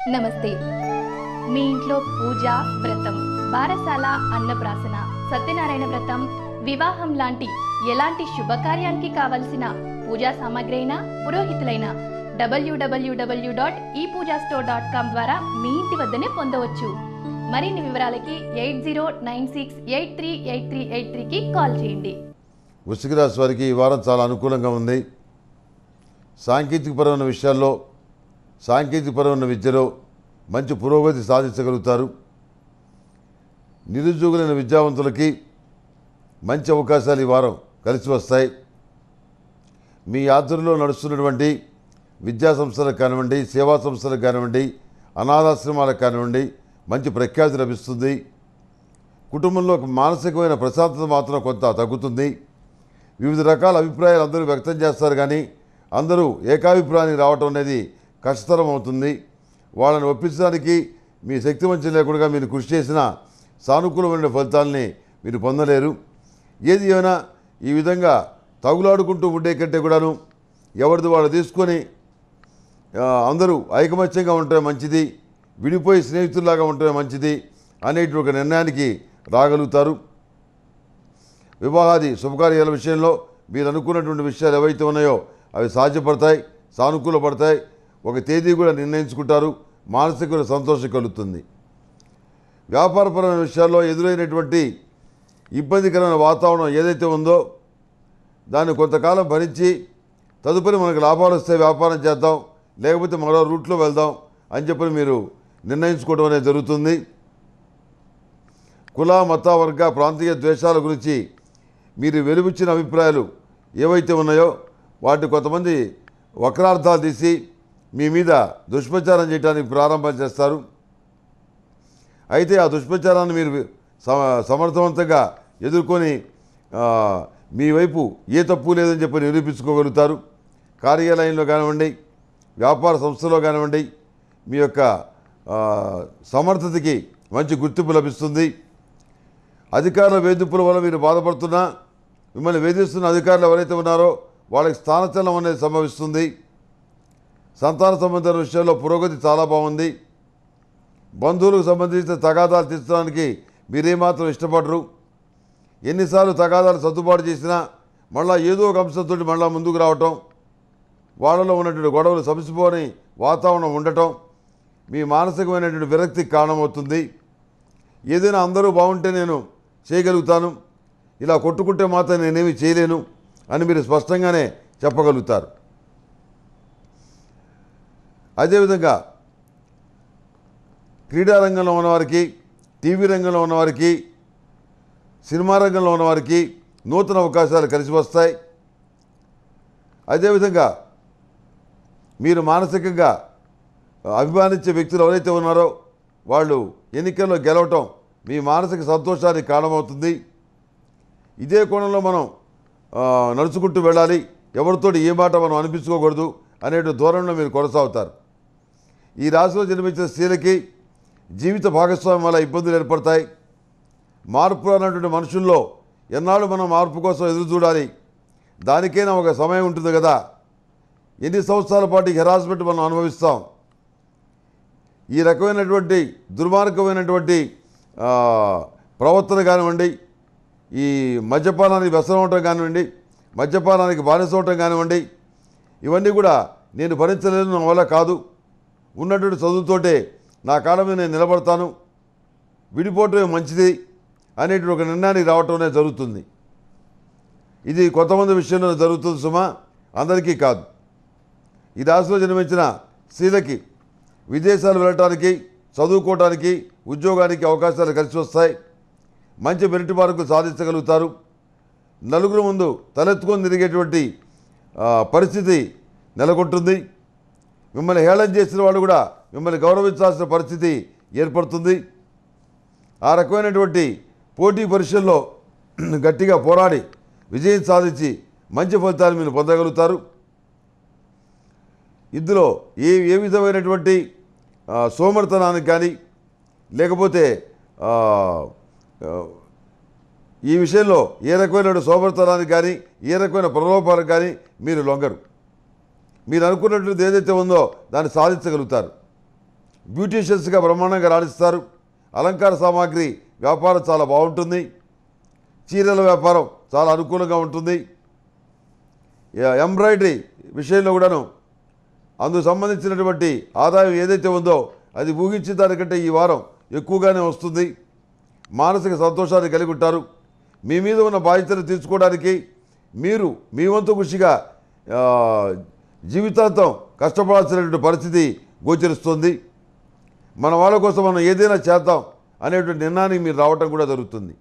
నమస్తే మీ ఇంట్లో పూజ వ్రతం బారసాల అన్నప్రాసన సత్యనారాయణ వ్రతం వివాహం లాంటి ఎలాంటి శుభకార్యానికి కావలసిన పూజా సామాగ్రి అయినా పురోహితులైన డబ్ల్యూడబ్ల్యూడబ్ల్యూ డాట్ ఈ పూజా స్టోర్ డాట్ కామ్ ద్వారా మీ ఇంటి వద్దనే పొందవచ్చు మరిన్ని వివరాలకి eight zero nine six eight three eight three eight త్రీకి కాల్ చేయండి వృశ్చిక రాశి వారికి ఈ వారం చాలా అనుకూలంగా ఉంది సాంకేతికపరమైన విషయాల్లో సాంకేతికపరమైన విద్యలో మంచి పురోగతి సాధించగలుగుతారు నిరుద్యోగులైన విద్యావంతులకి మంచి అవకాశాలు ఈ వారం కలిసి వస్తాయి మీ ఆధ్వర్యంలో నడుస్తున్నటువంటి విద్యా సంస్థలకు కానివ్వండి సేవా సంస్థలకు కానివ్వండి అనాథాశ్రమాలకు కానివ్వండి మంచి ప్రఖ్యాతి లభిస్తుంది కుటుంబంలో ఒక మానసికమైన ప్రశాంతత మాత్రం కొంత తగ్గుతుంది వివిధ రకాల అభిప్రాయాలు అందరూ వ్యక్తం చేస్తారు కానీ అందరూ ఏకాభిప్రాయానికి రావటం అనేది కష్టతరం అవుతుంది వాళ్ళని ఒప్పించడానికి మీ శక్తి వంచన లేకుండా మీరు కృషి చేసిన సానుకూలమైన ఫలితాలని మీరు పొందలేరు ఏది ఏమైనా ఈ విధంగా తగులాడుకుంటూ ఉండే కంటే కూడాను ఎవరిది వాళ్ళు తీసుకొని ఆ, అందరూ ఐకమత్యంగా ఉంటే మంచిది విడిపోయి స్నేహితుల్లాగా ఉంటే మంచిది అనేటి ఒక నిర్ణయానికి రాగలుగుతారు వివాహాది శుభకార్యాల విషయంలో మీరు అనుకున్నటువంటి విషయాలు ఏవైతే ఉన్నాయో అవి సాధ్యపడతాయి సానుకూలపడతాయి ఒక తేదీ కూడా నిర్ణయించుకుంటారు మానసిక సంతోషం కలుగుతుంది వ్యాపారపరమైన విషయాల్లో ఎదురైనటువంటి ఇబ్బందికరమైన వాతావరణం ఏదైతే ఉందో దాన్ని కొంతకాలం భరించి తదుపరి మనకు లాభాలు వస్తే వ్యాపారం చేద్దాం లేకపోతే మరో రూట్లో వెళ్దాం అని చెప్పి మీరు నిర్ణయించుకోవడం అనేది జరుగుతుంది కుల మత వర్గ ప్రాంతీయ ద్వేషాల గురించి మీరు వెలుబుచ్చిన అభిప్రాయాలు ఏవైతే ఉన్నాయో వాటి కొంతమంది వక్రార్థాలు తీసి మీ మీద దుష్ప్రచారం చేయడానికి ప్రారంభం చేస్తారు అయితే ఆ దుష్ప్రచారాన్ని మీరు సమ- సమర్థవంతంగా ఎదుర్కొని ఆ, మీ వైపు ఏ తప్పు లేదని చెప్పి నిరూపించుకోగలుగుతారు కార్యాలయంలో కానివ్వండి వ్యాపార సంస్థలో కానివ్వండి మీ యొక్క ఆ, సమర్థతకి మంచి గుర్తింపు లభిస్తుంది అధికారుల వేధింపుల వల్ల మీరు బాధపడుతున్నా మిమ్మల్ని వేధిస్తున్న అధికారులు ఎవరైతే ఉన్నారో వాళ్ళకి స్థానచలనం అనేది సంభవిస్తుంది సంతాన సంబంధించిన విషయంలో పురోగతి చాలా బాగుంది బంధువులకు సంబంధించిన తగాదాలు తీర్చడానికి మీరేమాత్రం ఇష్టపడరు ఎన్నిసార్లు తగాదాలు సర్దుబాటు చేసినా మళ్ళా ఏదో ఒక అంశంతో మళ్ళా ముందుకు రావటం వాళ్ళలో ఉన్నటువంటి గొడవలు సమసిపోని వాతావరణం ఉండటం మీ మానసికమైనటువంటి విరక్తికి కారణమవుతుంది ఏదైనా అందరూ బాగుంటే నేను చేయగలుగుతాను ఇలా కొట్టుకుంటే మాత్రం నేనేమి చేయలేను అని మీరు స్పష్టంగానే చెప్పగలుగుతారు అదేవిధంగా క్రీడా రంగంలో ఉన్నవారికి టీవీ రంగంలో ఉన్నవారికి సినిమా రంగంలో ఉన్నవారికి నూతన అవకాశాలు కలిసి వస్తాయి అదేవిధంగా మీరు మానసికంగా అభిమానించే వ్యక్తులు ఎవరైతే ఉన్నారో వాళ్ళు ఎన్నికల్లో గెలవటం మీ మానసిక సంతోషానికి కారణమవుతుంది ఇదే కోణంలో మనం ఆ, నడుచుకుంటూ వెళ్ళాలి ఎవరితోటి ఏ మాట మనం అనిపించుకోకూడదు అనే ధోరణిలో మీరు కొనసాగుతారు ఈ రాశిలో జన్మించిన స్త్రీలకి జీవిత భాగస్వామ్యం వల్ల ఇబ్బందులు ఏర్పడతాయి మార్పు అన్నటువంటి మనుషుల్లో ఎన్నాళ్ళు మనం మార్పు కోసం ఎదురు చూడాలి దానికైనా ఒక సమయం ఉంటుంది కదా ఎన్ని సంవత్సరాల పాటు హెరాస్మెంట్ మనం అనుభవిస్తాం ఈ రకమైనటువంటి దుర్మార్గమైనటువంటి ఆ, ప్రవర్తన కానివ్వండి ఈ మద్యపానానికి వ్యసనం అవటం కానివ్వండి మద్యపానానికి బానిస అవటం కానివ్వండి ఇవన్నీ కూడా నేను భరించలేను నా వల్ల కాదు ఉన్నటువంటి చదువుతోటే నా కాలం మీద నేను నిలబడతాను విడిపోవటమే మంచిది అనేటువంటి ఒక నిర్ణయానికి రావటం అనేది జరుగుతుంది ఇది కొంతమంది విషయంలో జరుగుతుంది సుమా అందరికీ కాదు ఈ రాశిలో జన్మించిన స్త్రీలకి విదేశాలు వెళ్ళటానికి చదువుకోవడానికి ఉద్యోగానికి అవకాశాలు కలిసి వస్తాయి మంచి మెరిట్ మార్కులు సాధించగలుగుతారు నలుగురు ముందు తలెత్తుకొని తిరిగేటువంటి ఆ, పరిస్థితి నెలకొంటుంది మిమ్మల్ని హేళన చేసిన వాళ్ళు కూడా మిమ్మల్ని గౌరవించాల్సిన పరిస్థితి ఏర్పడుతుంది ఆ రకమైనటువంటి పోటీ పరీక్షల్లో గట్టిగా పోరాడి విజయం సాధించి మంచి ఫలితాలు మీరు పొందగలుగుతారు ఇందులో ఏ ఏ విధమైనటువంటి ఆ, సోమరితనానికి కానీ లేకపోతే ఆ, ఆ, ఈ విషయంలో ఏ రకమైన సోమరితనానికి కానీ ఏ రకమైన ప్రలోభాలకు కానీ మీరు లొంగరు మీరు అనుకున్నటువంటిది ఏదైతే ఉందో దాన్ని సాధించగలుగుతారు బ్యూటీషియన్స్గా బ్రహ్మాండంగా రాణిస్తారు అలంకార సామాగ్రి వ్యాపారం చాలా బాగుంటుంది చీరల వ్యాపారం చాలా అనుకూలంగా ఉంటుంది ఎ- ఎంబ్రాయిడరీ విషయంలో కూడాను అందుకు సంబంధించినటువంటి ఆదాయం ఏదైతే ఉందో అది ఊహించిన దానికంటే ఈ వారం ఎక్కువగానే వస్తుంది మానసిక సంతోషాన్ని కలిగి ఉంటారు మీ మీద ఉన్న బాధ్యతను తీర్చుకోవడానికి మీరు మీ వంతు కృషిగా ఆ, జీవితాంతం కష్టపడాల్సినటువంటి పరిస్థితి గోచరిస్తుంది మన వాళ్ళ కోసం మనం ఏదైనా చేద్దాం అనేటువంటి నిర్ణయానికి మీరు రావటం కూడా జరుగుతుంది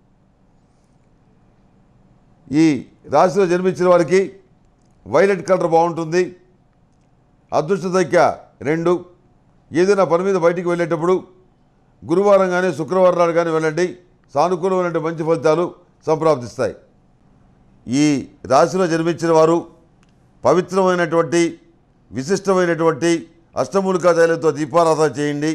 ఈ రాశిలో జన్మించిన వారికి వైలెట్ కలర్ బాగుంటుంది అదృష్ట సంఖ్య రెండు ఏదైనా పని మీద బయటికి వెళ్ళేటప్పుడు గురువారం కానీ శుక్రవారం నాడు కానీ వెళ్ళండి సానుకూలమైన మంచి ఫలితాలు సంప్రాప్తిస్తాయి ఈ రాశిలో జన్మించిన వారు పవిత్రమైనటువంటి విశిష్టమైనటువంటి అష్టమూలికా తైలంతో దీపారాధన చేయండి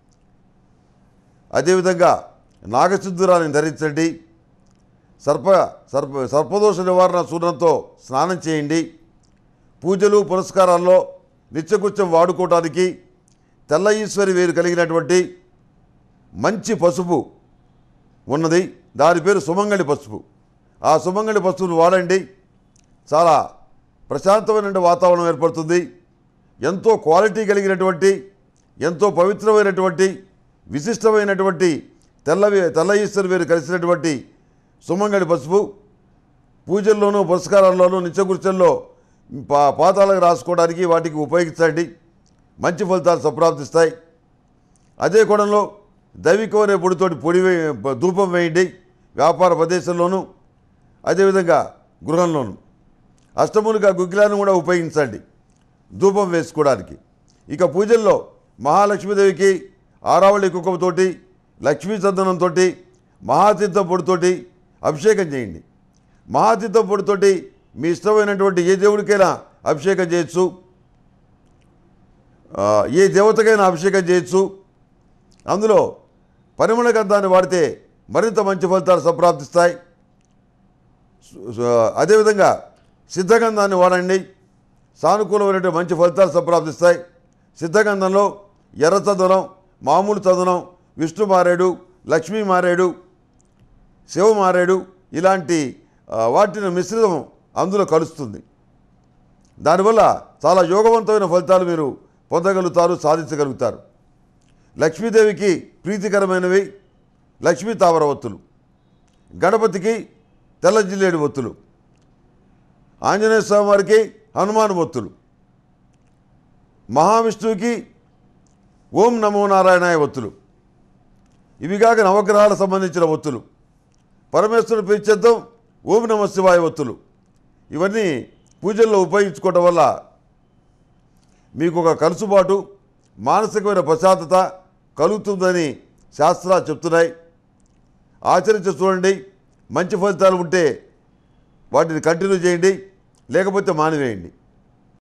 అదేవిధంగా నాగసింధురాన్ని ధరించండి సర్ప సర్ప సర్పదోష నివారణ సూర్యంతో స్నానం చేయండి పూజలు పురస్కారాల్లో నిత్యకృత్యం వాడుకోవడానికి తెల్ల ఈశ్వరి వేరు కలిగినటువంటి మంచి పసుపు ఉన్నది దాని పేరు సుమంగళి పసుపు ఆ సుమంగళి పసుపును వాడండి చాలా ప్రశాంతమైన వాతావరణం ఏర్పడుతుంది ఎంతో క్వాలిటీ కలిగినటువంటి ఎంతో పవిత్రమైనటువంటి విశిష్టమైనటువంటి తెల్లవి తెల్ల ఈశ్వరి వేరు కలిసినటువంటి సుమంగళి పసుపు పూజల్లోనూ పురస్కారాల్లోనూ నిత్యకృత్యంలో పా పాతాలకు రాసుకోవడానికి వాటికి ఉపయోగించండి మంచి ఫలితాలు సంప్రాప్తిస్తాయి అదే కోణంలో దైవికం అనే పొడితోటి పొడి వే ధూపం వేయండి వ్యాపార ప్రదేశంలోనూ అదేవిధంగా గృహంలోనూ అష్టములుగా గుగ్గిలాన్ని కూడా ఉపయోగించండి ధూపం వేసుకోవడానికి ఇక పూజల్లో మహాలక్ష్మీదేవికి ఆరావళి కుంకుమతోటి లక్ష్మీ చందనంతో మహాతీర్థం పొడితోటి అభిషేకం చేయండి మహాతీర్థం పొడితోటి మీ ఇష్టమైనటువంటి ఏ దేవుడికైనా అభిషేకం చేయొచ్చు ఆ, ఏ దేవతకైనా అభిషేకం చేయొచ్చు అందులో పరిమళ గంధాన్ని వాడితే మరింత మంచి ఫలితాలు సంప్రాప్తిస్తాయి సు- సు- అదేవిధంగా సిద్ధగంధాన్ని వాడండి సానుకూలమైనటువంటి మంచి ఫలితాలు సంప్రాప్తిస్తాయి సిద్ధగంధంలో ఎర్ర చందనం మామూలు చందనం విష్ణు మారేడు లక్ష్మీ మారేడు శివ మారేడు ఇలాంటి ఆ, వాటిని మిశ్రితం అందులో కలుస్తుంది దానివల్ల చాలా యోగవంతమైన ఫలితాలు మీరు పొందగలుగుతారు సాధించగలుగుతారు లక్ష్మీదేవికి ప్రీతికరమైనవి లక్ష్మీ తామర ఒత్తులు గణపతికి తెల్ల జిల్లేడు ఒత్తులు ఆంజనేయ స్వామి వారికి హనుమాన్ ఒత్తులు మహావిష్ణువుకి ఓం నమో నారాయణాయ ఒత్తులు ఇవి కాక నవగ్రహాలకు సంబంధించిన ఒత్తులు పరమేశ్వరుడు ప్రీత్యర్థం ఓం నమ శివాయ ఒత్తులు ఇవన్నీ పూజల్లో ఉపయోగించుకోవటం వల్ల మీకు ఒక కలుసుబాటు మానసికమైన ప్రశాంతత కలుగుతుందని శాస్త్రాలు చెప్తున్నాయి ఆచరించి చూడండి మంచి ఫలితాలు ఉంటే వాటిని కంటిన్యూ చేయండి లేకపోతే మానివేయండి